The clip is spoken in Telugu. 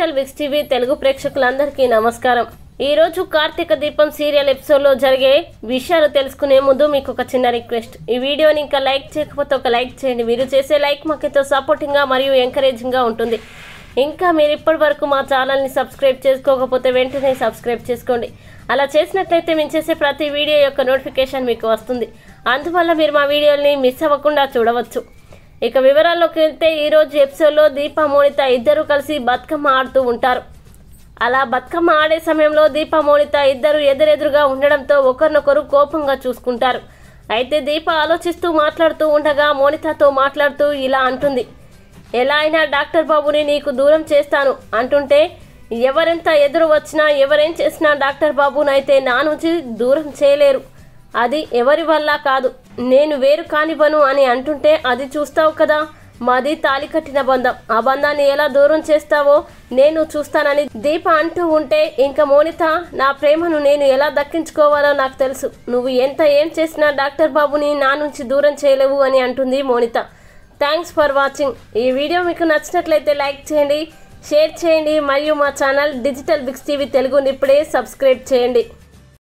డిజిటల్ విక్స్ టీవీ తెలుగు ప్రేక్షకులందరికీ నమస్కారం ఈ రోజు కార్తీక దీపం సీరియల్ ఎపిసోడ్లో జరిగే విషయాలు తెలుసుకునే ముందు మీకు ఒక చిన్న రిక్వెస్ట్ ఈ వీడియోని ఇంకా లైక్ చేయకపోతే ఒక లైక్ చేయండి మీరు చేసే లైక్ మాకు ఎంతో సపోర్టింగ్గా మరియు ఎంకరేజింగ్గా ఉంటుంది ఇంకా మీరు ఇప్పటి వరకు మా ఛానల్ని సబ్స్క్రైబ్ చేసుకోకపోతే వెంటనే సబ్స్క్రైబ్ చేసుకోండి అలా చేసినట్లయితే మేము చేసే ప్రతి వీడియో యొక్క నోటిఫికేషన్ మీకు వస్తుంది అందువల్ల మీరు మా వీడియోని మిస్ అవ్వకుండా చూడవచ్చు ఇక వివరాల్లోకి వెళ్తే ఈరోజు ఎపిసోడ్లో దీప మోనిత ఇద్దరు కలిసి బతుకమ్మ ఆడుతూ ఉంటారు అలా బతుకమ్మ ఆడే సమయంలో దీప మోనిత ఇద్దరు ఎదురెదురుగా ఉండడంతో ఒకరినొకరు కోపంగా చూసుకుంటారు అయితే దీప ఆలోచిస్తూ మాట్లాడుతూ ఉండగా మోనితతో మాట్లాడుతూ ఇలా అంటుంది ఎలా అయినా డాక్టర్ బాబుని నీకు దూరం చేస్తాను అంటుంటే ఎవరెంత ఎదురు వచ్చినా ఎవరేం చేసినా డాక్టర్ బాబునైతే నా నుంచి దూరం చేయలేరు అది ఎవరి వల్ల కాదు నేను వేరు కానివ్వను అని అంటుంటే అది చూస్తావు కదా మాది తాలి కట్టిన బంధం ఆ బంధాన్ని ఎలా దూరం చేస్తావో నేను చూస్తానని దీప అంటూ ఉంటే ఇంకా మోనిత నా ప్రేమను నేను ఎలా దక్కించుకోవాలో నాకు తెలుసు నువ్వు ఎంత ఏం చేసినా డాక్టర్ బాబుని నా నుంచి దూరం చేయలేవు అని అంటుంది మోనిత థ్యాంక్స్ ఫర్ వాచింగ్ ఈ వీడియో మీకు నచ్చినట్లయితే లైక్ చేయండి షేర్ చేయండి మరియు మా ఛానల్ డిజిటల్ బిక్స్ టీవీ తెలుగుని ఇప్పుడే సబ్స్క్రైబ్ చేయండి